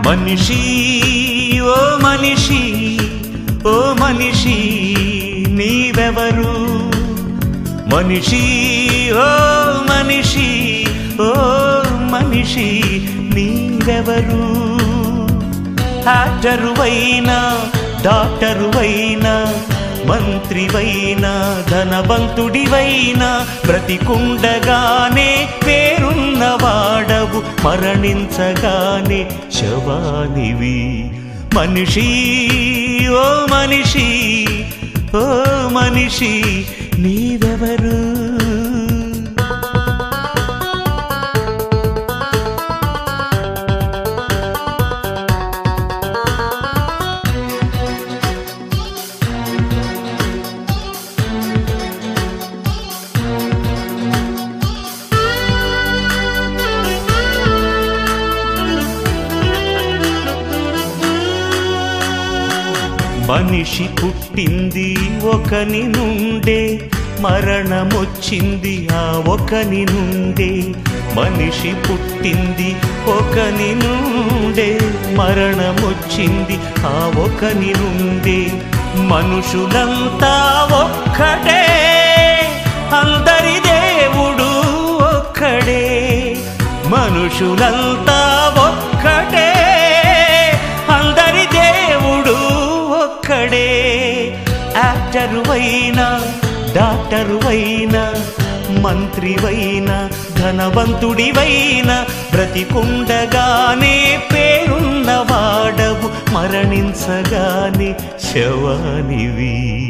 మనిషి ఓ మనిషి ఓ మనిషి నీవెవరు మనిషి ఓ మనిషి ఓ మనిషి నీవెవరు యాక్టరువైనా డాక్టరువైనా మంత్రివైనా ధనవంతుడివైనా బ్రతికుండగానే పేరున్నవాడవు మరణించగానే శవానివి మనిషి ఓ మనిషి ఓ మనిషి నీవెవరు మనిషి పుట్టింది ఒకని నుండే మరణమొచ్చింది ఆ ఒకని నుండే మనిషి పుట్టింది ఒకని నుండే మరణమొచ్చింది ఆ ఒకని నుండే మనుషులంతా ఒక్కడే అందరి దేవుడు ఒక్కడే మనుషులంతా ఒక్కడే అందరి దేవుడు ఒక్కడే యాక్టరువైనా డాక్టరువైనా మంత్రివైనా ధనవంతుడివైనా బ్రతికుండగానే పేరున్నవాడవు మరణించగానే శవానివి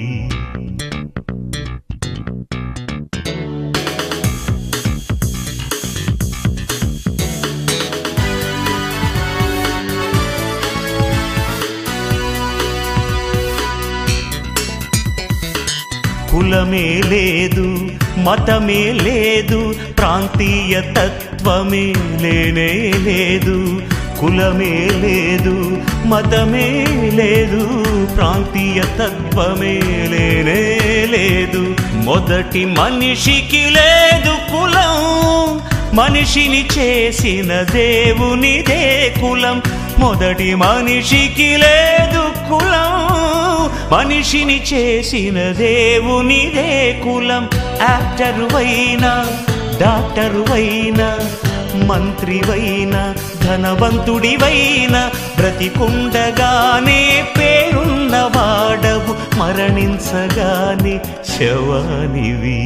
కులమే లేదు మతమే లేదు ప్రాంతీయ తత్వమే లేనే లేదు కులమే లేదు మతమే లేదు ప్రాంతీయ తత్వమే లేనే లేదు మొదటి మనిషికి లేదు కులం మనిషిని చేసిన దేవునిదే కులం మొదటి మనిషికి లేదు కులం మనిషిని చేసిన దేవునిదే కులం యాక్టరువైనా డాక్టరువైనా మంత్రివైనా ధనవంతుడివైనా బ్రతికుండగానే పేరున్నవాడవు మరణించగానే శవానివి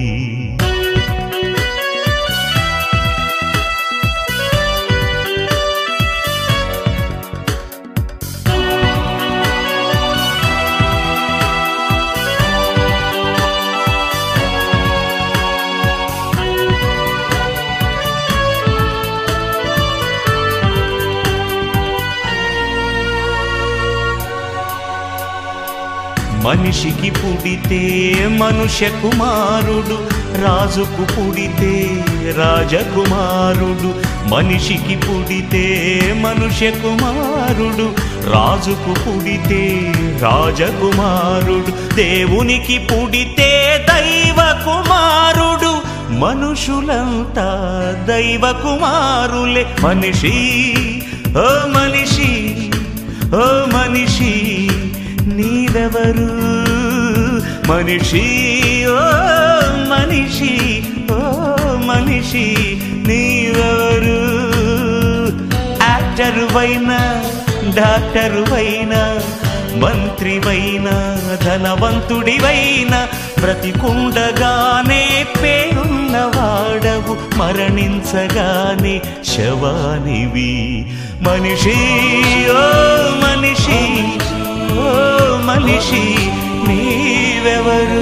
మనిషికి పుడితే మనుష్య కుమారుడు రాజుకు పుడితే రాజకుమారుడు మనిషికి పుడితే మనుష్య కుమారుడు రాజుకు పుడితే రాజకుమారుడు దేవునికి పుడితే దైవ కుమారుడు మనుషులంతా దైవ కుమారులే మనిషి ఓ మనిషి ఓ మనిషి నీవెవరు మనిషి ఓ మనిషి ఓ మనిషి నీవెవరు యాక్టరువైనా డాక్టరువైనా మంత్రివైనా ధనవంతుడివైనా బ్రతికుండగానే పేరున్నవాడవు మరణించగానే శవానివి మనిషి ఓ మనిషి ఓ మనిషి నీవెవరు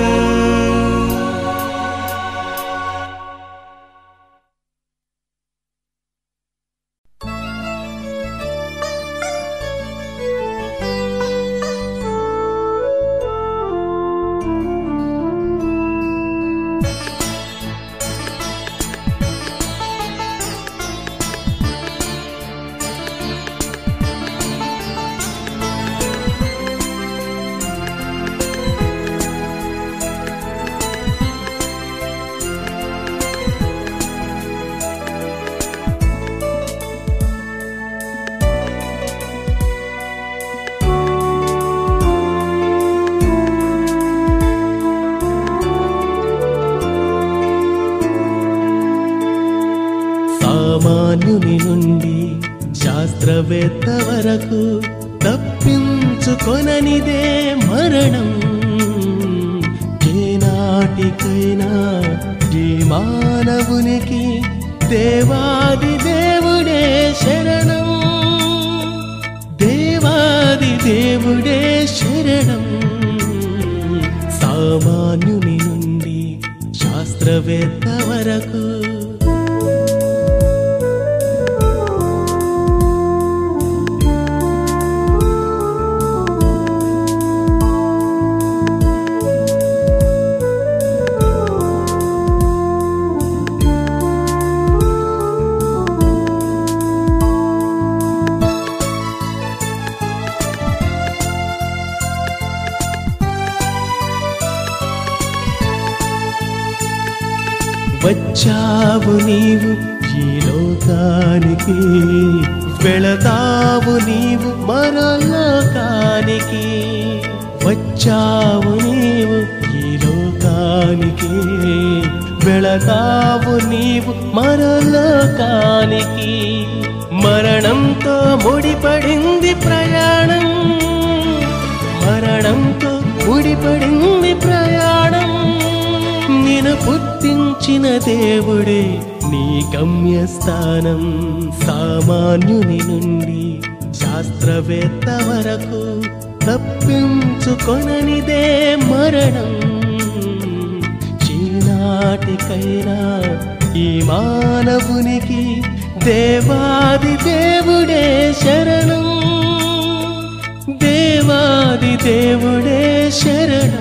సామాన్యుని నుండి శాస్త్రవేత్త వరకు తప్పించుకొననిదే మరణం ఏనాటికైనా ఈ మానవునికి దేవాది దేవుడే శరణం దేవాది దేవుడే శరణం సామాన్యుని నుండి శాస్త్రవేత్త వరకు వచ్చావు నీవు ఈ లోకానికి వెళతావు నీవు మరో లోకానికి వచ్చావు నీవు ఈ లోకానికి వెళతావు నీవు మరో లోకానికి మరణంతో ముడిపడింది ప్రయాణం మరణంతో ముడిపడింది ప్రయాణం నిన్ను పుట్టించిన దేవుడే నీ గమ్యస్థానం సామాన్యుని నుండి శాస్త్రవేత్త వరకు తప్పించుకొననిదే మరణం చీనాటికైనా ఈ మానవునికి దేవాది దేవుడే శరణం దేవాది దేవుడే శరణం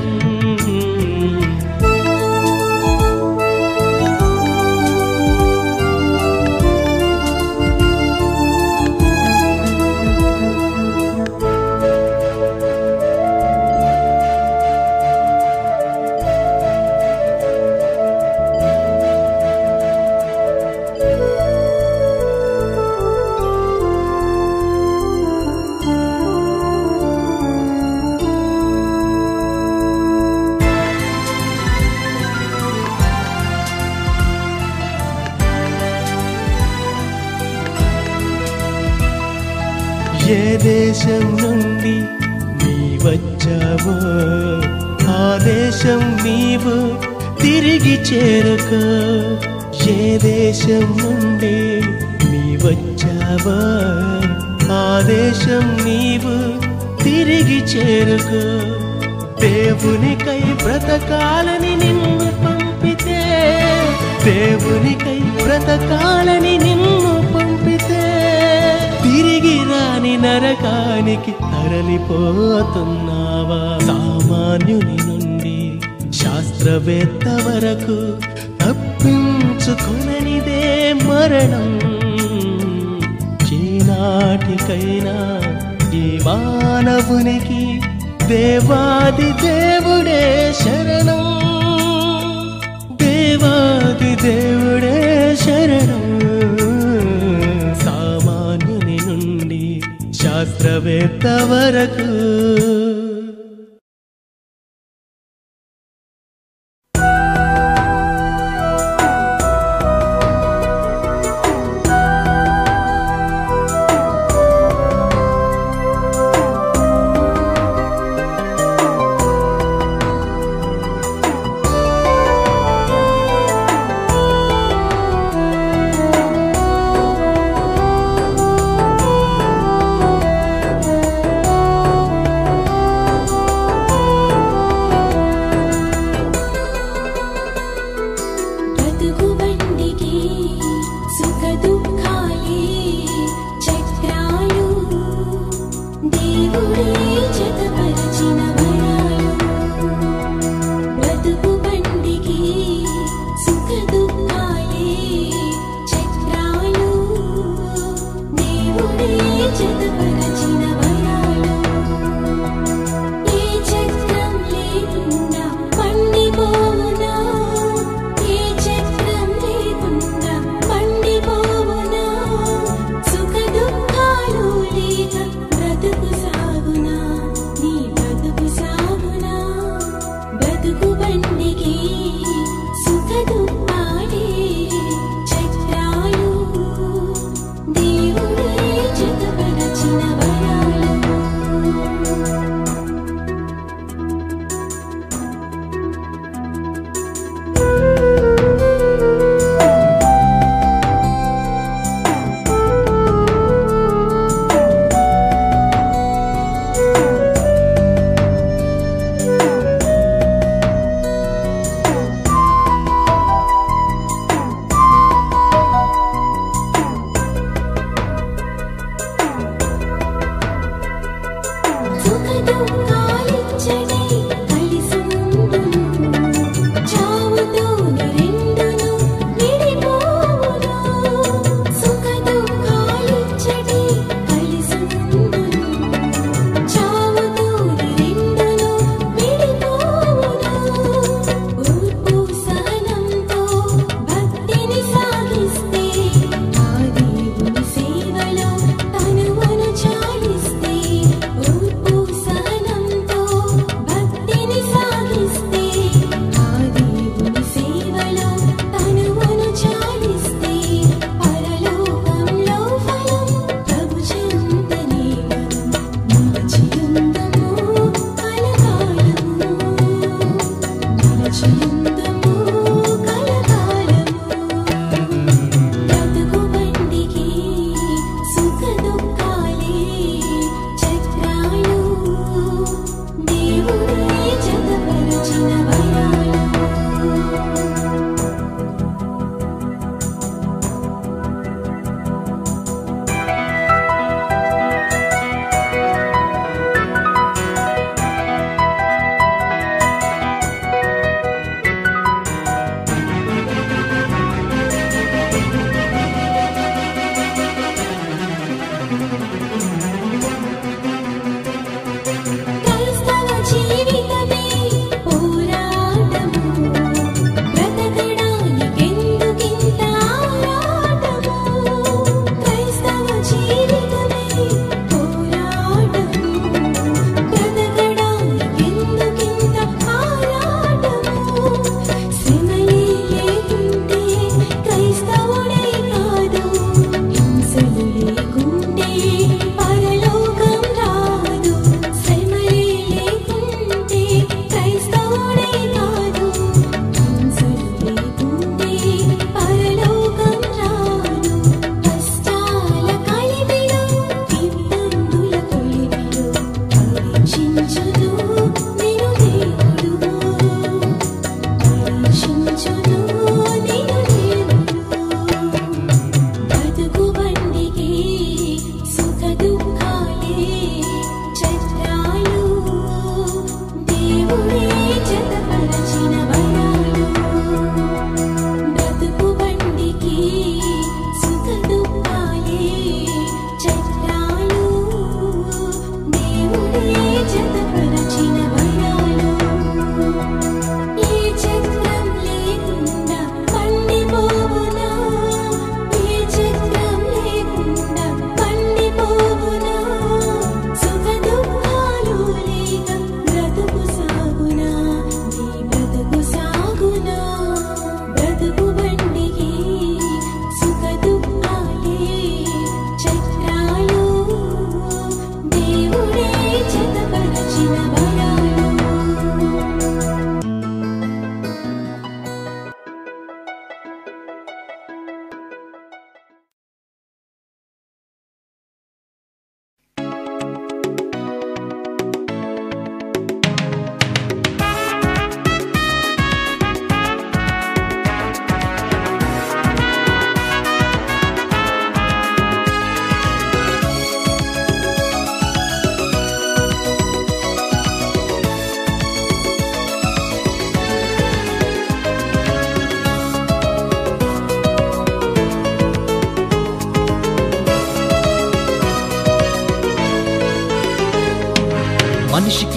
ఏ దేశం నుండి నీ వచ్చావో ఆ దేశం నీవు తిరిగి చేరుకో ఏ దేశం నుండి నీ వచ్చావో ఆ దేశం నీవు తిరిగి చేరుకో దేవునికై బ్రతకాలని నిన్ను పంపితే దేవునికై బ్రతకాలని నిన్ను పంపితే తిరిగి రాని నరకానికి తరలిపోతున్నావా సామాన్యుని నుండి శాస్త్రవేత్త వరకు తప్పించుకొననిదే మరణం చీనాటికైనా ఈ మానవునికి దేవాది దేవుడే శరణం దేవాది దేవుడే శరణం సామాన్యుని నుండి శాస్త్రవేత్త వరకు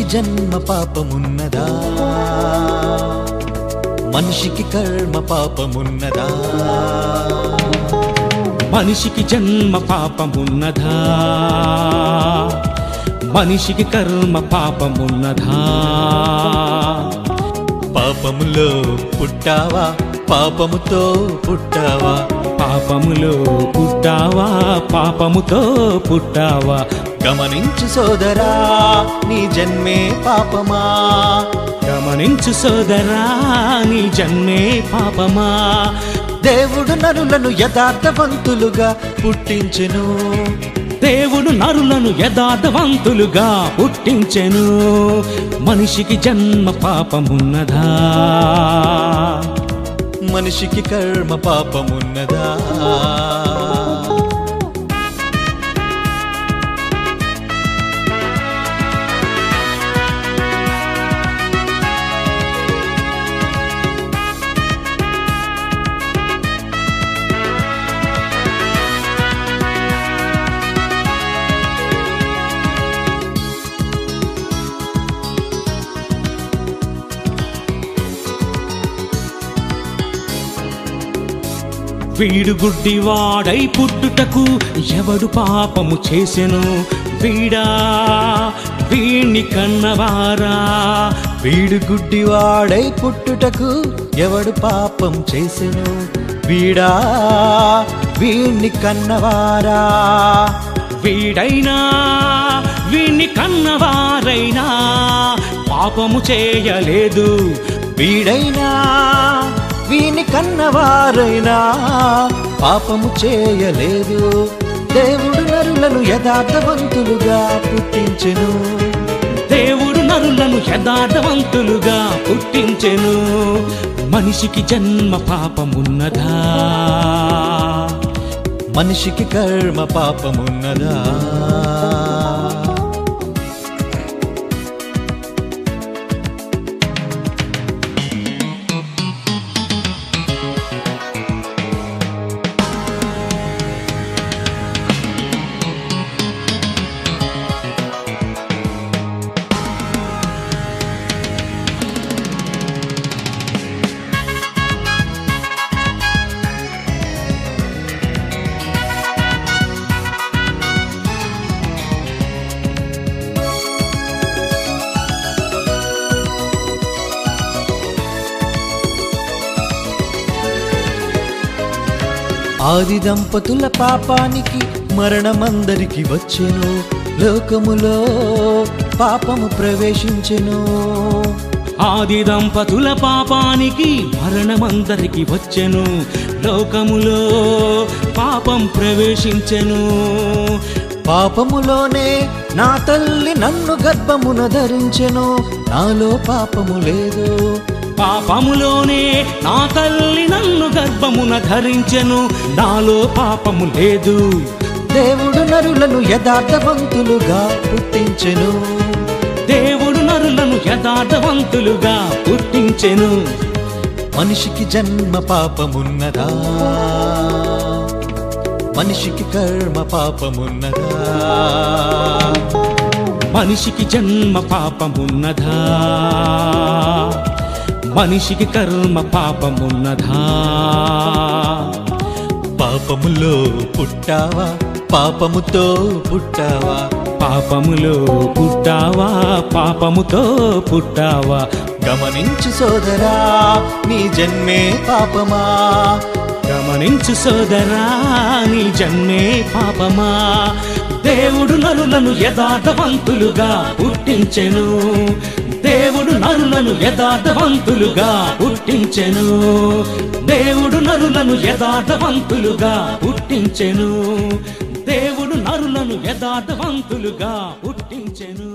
జన్మ పాపమున్నదా మనిషికి కర్మ పాపమున్నదా మనిషికి జన్మ పాపమున్నదా మనిషికి కర్మ పాపమున్నదా పాపములో పుట్టావా పాపముతో పుట్టావా పాపములో పుట్టావా పాపముతో పుట్టావా గమనించు సోదరా నీ జన్మే పాపమా గమనించు సోదరా నీ జన్మే పాపమా దేవుడు నరులను యథార్థవంతులుగా పుట్టించెను దేవుడు నరులను యథార్థవంతులుగా పుట్టించెను మనిషికి జన్మ పాపమున్నదా మనిషికి కర్మ పాపమున్నదా వీడు గుడ్డివాడై పుట్టుటకు ఎవడు పాపము చేసెను వీడా వీణ్ణి కన్నవారా వీడు గుడ్డివాడై పుట్టుటకు ఎవడు పాపం చేసెను వీడా వీణ్ణి కన్నవారా వీడైనా వీణ్ణి కన్నవారైనా పాపము చేయలేదు వీడైనా వీని కన్నవారైనా పాపము చేయలేదు దేవుడు నరులను యథార్థవంతులుగా పుట్టించెను దేవుడు నరులను యథార్థవంతులుగా పుట్టించెను మనిషికి జన్మ పాపమున్నదా మనిషికి కర్మ పాపమున్నదా ఆది దంపతుల పాపానికి మరణమందరికి వచ్చెను లోకములో పాపము ప్రవేశించెను ఆది దంపతుల పాపానికి మరణమందరికి వచ్చెను లోకములో పాపం ప్రవేశించెను పాపములోనే నా తల్లి నన్ను గర్భమున ధరించెను నాలో పాపము లేదు పాపములోనే నా తల్లి నన్ను గర్భమున ధరించెను నాలో పాపము లేదు దేవుడు నరులను యథార్థవంతులుగా పుట్టించెను దేవుడు నరులను యథార్థవంతులుగా పుట్టించెను మనిషికి జన్మ పాపమున్నదా మనిషికి కర్మ పాపమున్నదా మనిషికి జన్మ పాపమున్నదా మనిషికి కర్మ పాపమున్నదా పాపములో పుట్టావా పాపముతో పుట్టావా పాపములో పుట్టావా పాపముతో పుట్టావా గమనించు సోదరా నీ జన్మే పాపమా గమనించు సోదరా నీ జన్మే పాపమా దేవుడు నరులను యథార్థవంతులుగా పుట్టించెను దేవుడు నరులను యథార్థవంతులుగా పుట్టించెను దేవుడు నరులను యథార్థవంతులుగా పుట్టించెను దేవుడు నరులను యథార్థవంతులుగా పుట్టించెను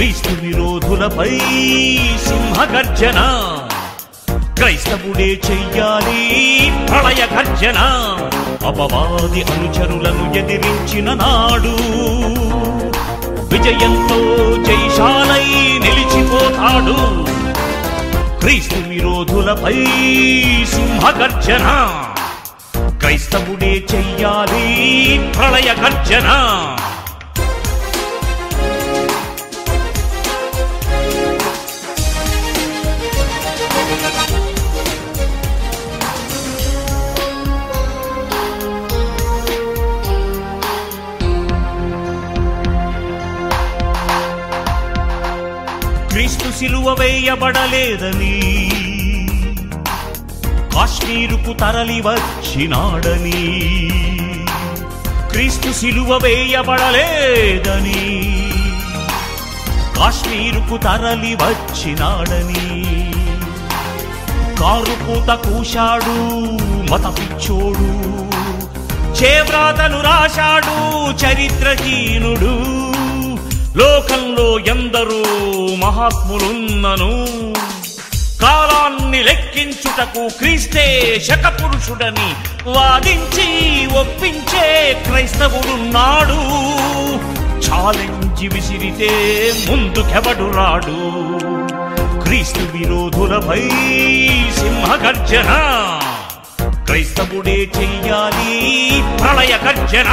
క్రీస్తు విరోధులపై సింహగర్జన క్రైస్తవుడే చెయ్యాలి ప్రళయ గర్జన అపవాది అనుచరులను ఎదిరించిన నాడు విజయంతో జైశాలై నిలిచిపోతాడు క్రీస్తు విరోధులపై సింహగర్జన క్రైస్తవుడే చెయ్యాలి ప్రళయ గర్జన క్రీస్తు సిలువ వేయబడలేదని కాశ్మీరుకు తరలి వచ్చినాడని క్రీస్తు సిలువ వేయబడలేదని కాశ్మీరుకు తరలి వచ్చినాడని కారు పూత కూశాడు మత పిచ్చోడు చేవ్రాతలు రాశాడు చరిత్రహీనుడు లోకంలో ఎందరో మహాత్ములున్నను కాలాన్ని లెక్కించుటకు క్రీస్తే శకపురుషుడని వాదించి ఒప్పించే క్రైస్తవుడున్నాడు ఛాలెంజ్ విసిరితే ముందుకెవడు రాడు క్రీస్తు విరోధులపై సింహగర్జన క్రైస్తవుడే చెయ్యాలి ప్రళయ గర్జన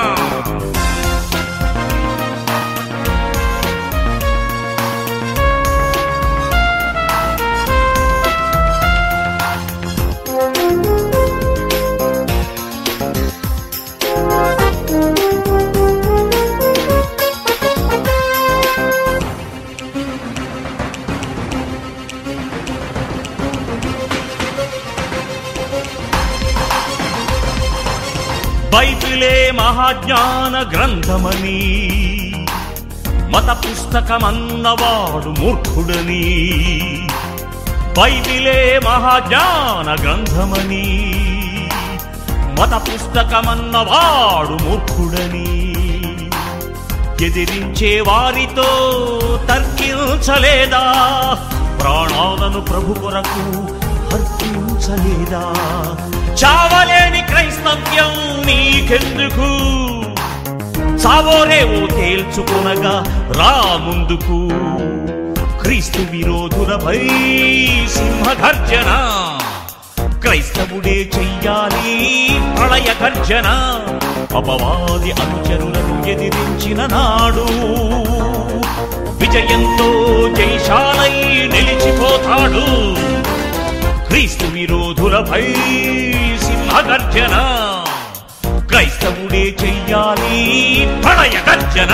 బైబిలే మహాజ్ఞాన గ్రంథమని మత పుస్తకమన్నవాడు మూర్ఖుడని బైబిలే మహాజ్ఞాన గ్రంథమని మత పుస్తకమన్నవాడు మూర్ఖుడని ఎదిరించే వారితో తర్కించలేదా ప్రాణాలను ప్రభు కొరకు అర్పించలేదా చావలేని క్రైస్తవ్యం నీకెందుకు చావోరేవో తేల్చుకొనగా రా ముందుకు క్రీస్తు విరోధులపై సింహగర్జన క్రైస్తవుడే చెయ్యాలి ప్రళయ గర్జన అపవాది అనుచరులను ఎదిరించిన నాడు విజయంతో జైశాలై నిలిచిపోతాడు క్రీస్తు విరోధులపై సింహగర్జన క్రైస్తవుడే చెయ్యాలి ప్రళయ గర్జన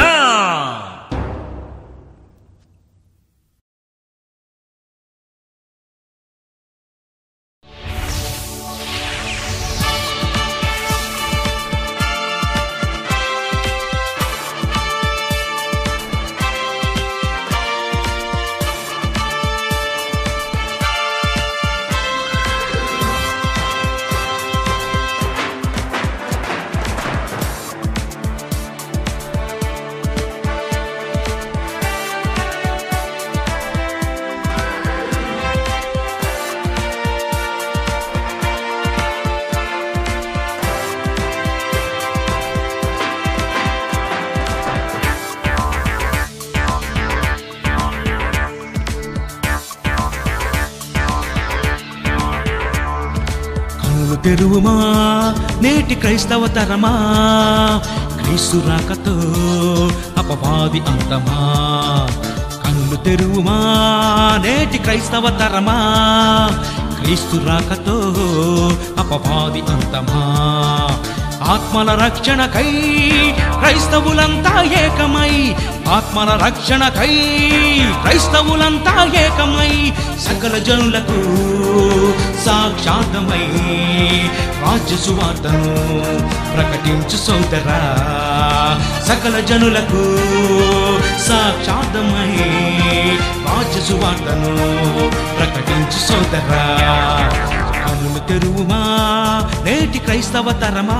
కనులు తెరువుమా నేటి క్రైస్తవ తరమా క్రీస్తు రాకతో అపవాది అంతమా కనులు తెరువుమా నేటి క్రైస్తవ తరమా క్రీస్తు రాకతో అపవాది అంతమా ఆత్మల రక్షణకై క్రైస్తవులంతా ఏకమై ఆత్మల రక్షణకై క్రైస్తవులంతా ఏకమై సకల జనులకు సాక్షాతమై రాజ్య సువార్తను ప్రకటించు సోదరా సకల జనులకు సాక్షాతమై రాజ్య సువార్తను ప్రకటించు సోదరా కనులు తెరువుమా నేటి క్రైస్తవ తరమా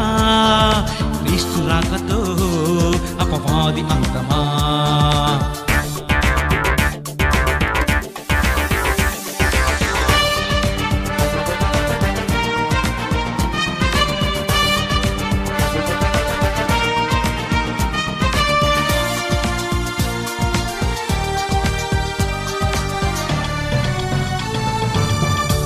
క్రీస్తు రాకతో అపవాది అంతమా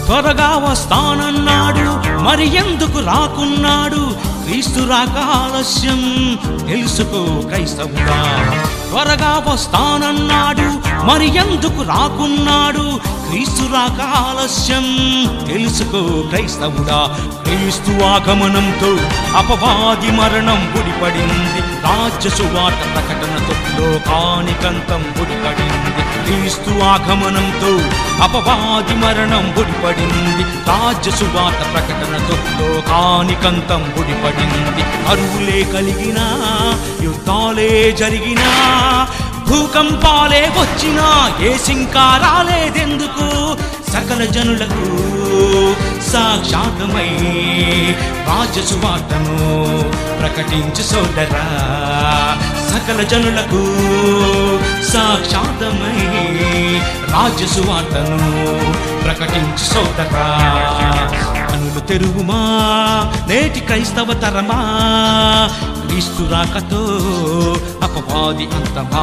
త్వరగా వస్తానన్నాడు మరి ఎందుకు రాకున్నాడు క్రీస్తు రాక ఆలస్యం తెలుసుకో క్రైస్తవుడా త్వరగా వస్తానన్నాడు మరి ఎందుకు రాకున్నాడు క్రీస్తు రాక ఆలస్యం తెలుసుకో క్రైస్తవుడా క్రీస్తు ఆగమనంతో అపవాది మరణం గుడిపడింది రాజ్య సువార్త ప్రకటనతో లోకానికంతం గుడిపడింది క్రీస్తు ఆగమనంతో అపవాది మరణం గుడిపడింది రాజ్య సువార్త ప్రకటనతో లోకానికంతం గుడిపడింది అరువులే కలిగినా యుద్ధాలే జరిగినా భూకంపాలే వచ్చినా ఏ సింకా రాలేదెందుకు సకల జనులకు సాక్షాతమై రాజసువార్తను ప్రకటించు సోదరా సకల జనులకు సాక్షాతమై రాజసువార్తను ప్రకటించు సోదరా కనులు తెరువుమా నేటి క్రైస్తవ తరమా క్రీస్తు రాకతో అపవాది అంతమా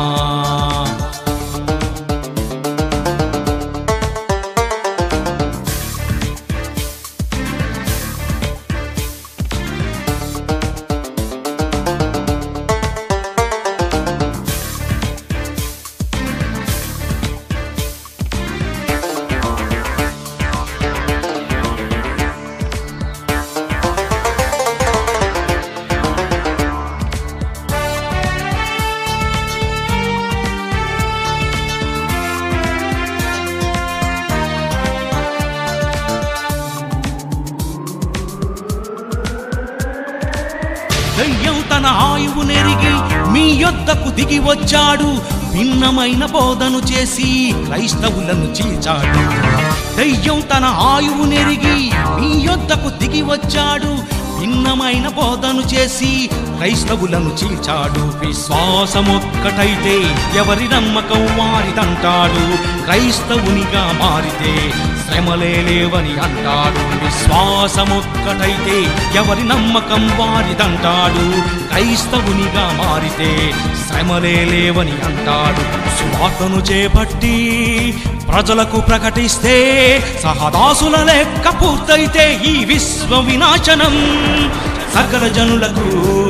దయ్యం తన ఆయువు నెరిగి మీ యొద్దకు దిగి వచ్చాడు భిన్నమైన బోధను చేసి క్రైస్తవులను చీల్చాడు దయ్యం తన ఆయువు నెరిగి మీ యొద్దకు దిగి వచ్చాడు భిన్నమైన బోధను చేసి క్రైస్తవులను చీల్చాడు విశ్వాసమొక్కటైతే ఎవరి నమ్మకం వారిదంటాడు క్రైస్తవునిగా మారితే శ్రమలే లేవని అంటాడు విశ్వాసమొక్కటైతే ఎవరి నమ్మకం వారిదంటాడు క్రైస్తవునిగా మారితే శ్రమలే లేవని అంటాడు సువార్తను చేపట్టి ప్రజలకు ప్రకటిస్తే సహదాసుల లెక్క పూర్తయితే ఈ విశ్వ వినాశనం సకల జనులకు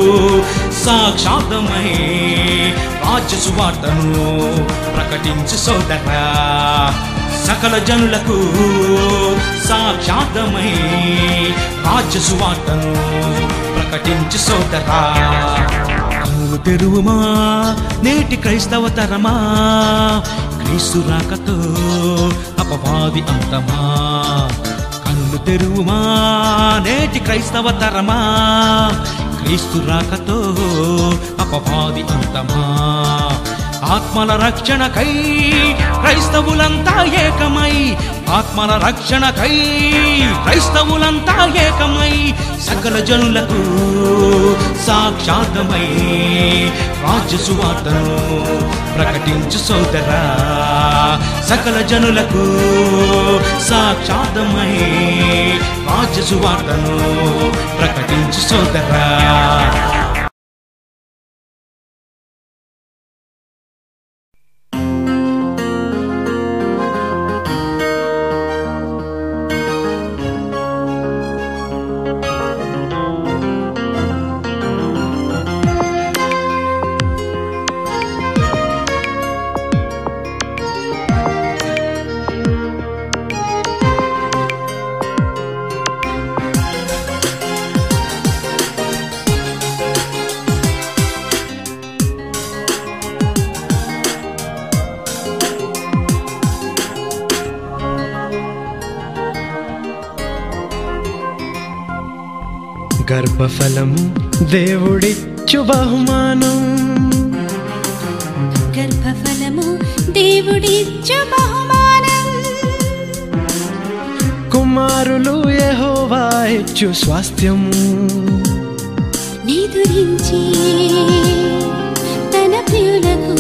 సాక్షాత్తమై రాజ్య సువార్తను ప్రకటించు సోదరా సకల జనులకు సాక్షాత్తమై రాజ్య సువార్తను ప్రకటించు సోదరా కనులు తెరువుమా నేటి క్రైస్తవ తరమా క్రీస్తు రాకతో అపవాది అంతమా కనులు తెరువుమా నేటి క్రైస్తవ తరమా క్రీస్తు రాకతో అపవాది అంతమా ఆత్మల రక్షణకై క్రైస్తవులంతా ఏకమై ఆత్మల రక్షణకై క్రైస్తవులంతా ఏకమై సకల జనులకు సాక్షాతమై రాజ్య సువార్తను ప్రకటించు సోదరా సకల జనులకు సాక్షాతమై రాజ్య సువార్తను ప్రకటించు సోదరా గర్భఫలము దేవుడిచ్చు బహుమానం గర్భఫలము దేవుడిచ్చు బహుమానం కుమారులు యెహోవా ఇచ్చు స్వాస్థ్యము నిదురించి తన ప్రియులకు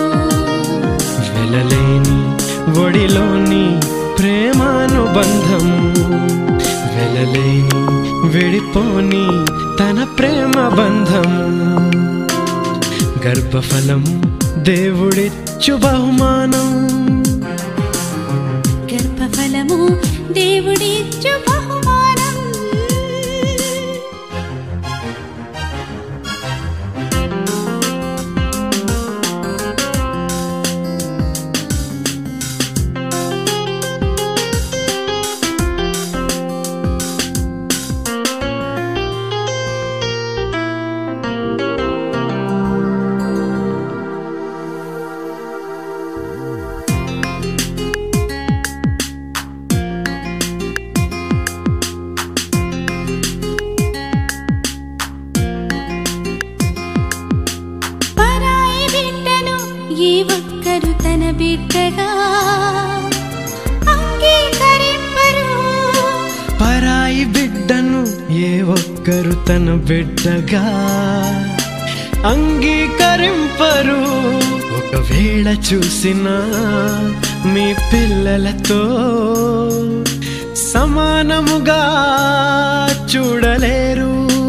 వెలలేని ఒడిలోని ప్రేమానుబంధము వెలలేని విడిపోని తన ప్రేమ బంధము గర్భఫలము దేవుడిచ్చు బహుమానం గర్భఫలము దేవుడిచ్చు బహుమానం పరాయి బిడ్డను ఏ ఒక్కరు తన బిడ్డగా అంగీకరింపరు పరాయి బిడ్డను ఏ ఒక్కరు తన బిడ్డగా అంగీకరింపరు ఒకవేళ చూసినా మీ పిల్లలతో సమానముగా చూడలేరు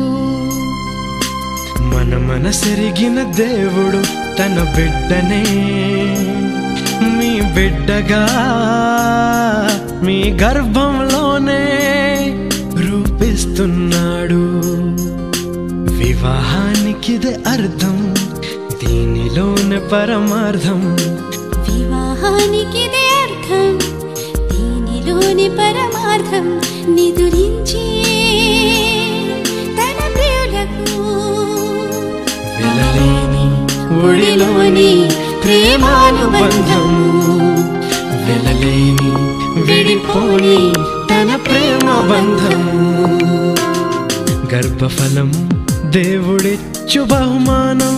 మన మనసెరిగిన దేవుడు తన బిడ్డనే మీ బిడ్డగా మీ గర్భంలోనే రూపిస్తున్నాడు వివాహానికిదే అర్థం దీనిలోనే పరమార్థం వివాహానికిదే అర్థం దీనిలోని పరమార్థం నిదురించి తన ప్రియులకు వెలలేని ఒడిలోని ప్రేమానుబంధం వెలలేని విడిపోని తన ప్రేమ బంధం గర్భఫలం దేవుడిచ్చు బహుమానం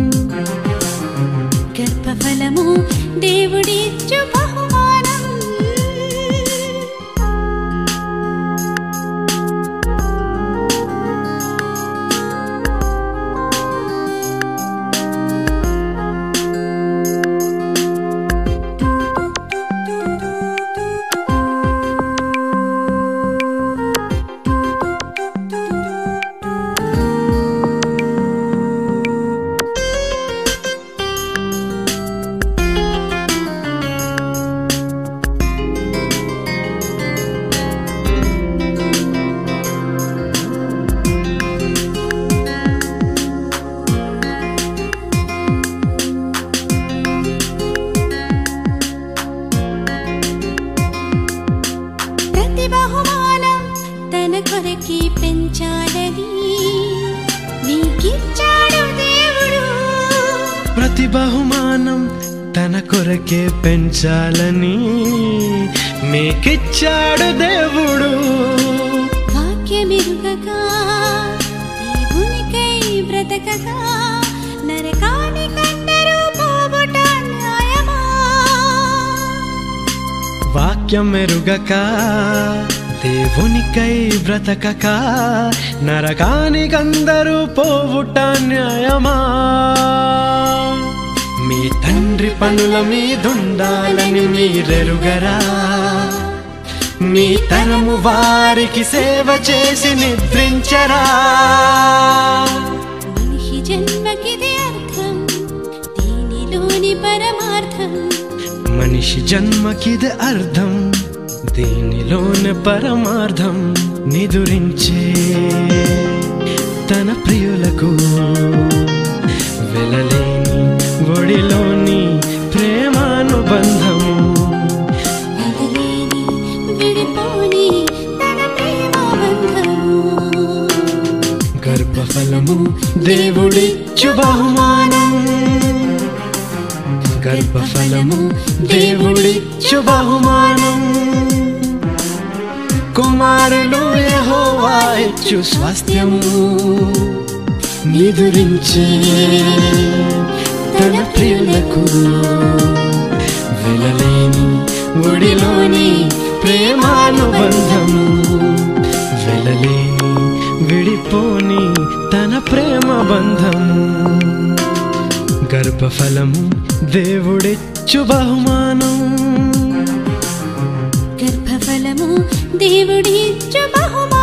గర్భఫలము దేవుడిచ్చు బహుమానం ప్రతి బహుమానం తన కొరకి పెంచాలని నీకిచ్చాడు దేవుడు ప్రతి బహుమానం తన కొరకే పెంచాలని మీకిచ్చాడు దేవుడు వాక్యమిరుగగా దేవునికై బ్రతకగా నరకాని కందరూ పోవుట న్యాయమా వాక్యం మెరుగక దేవునికై బ్రతకక నరకానికందరూ పోవుట న్యాయమా మీ తండ్రి పనుల మీదుండాలని మీరెరుగరా మీ తరము వారికి సేవ చేసి నిద్రించరా మనిషి జన్మకిదే అర్థం దీనిలోని పరమార్థం మనిషి జన్మకిది అర్థం దీనిలోని పరమార్థం నిదురించే తన ప్రియులకు వెలలేని ఒడిలోని ప్రేమానుబంధము వదలేని విడిపోని తన ప్రేమ బంధము గర్భఫలము దేవుడిచ్చు బహుమానం గర్భఫలము దేవుడిచ్చు బహుమానం కుమారులు యెహోవా ఇచ్చు స్వాస్థ్యము నిదురించే తన ప్రియులకు వెలలేని ఒడిలోని ప్రేమానుబంధము వెలలేని విడిపోని తన ప్రేమ బంధము గర్భఫలము దేవుడిచ్చు బహుమానం గర్భఫలము దేవుడిచ్చు బహుమానం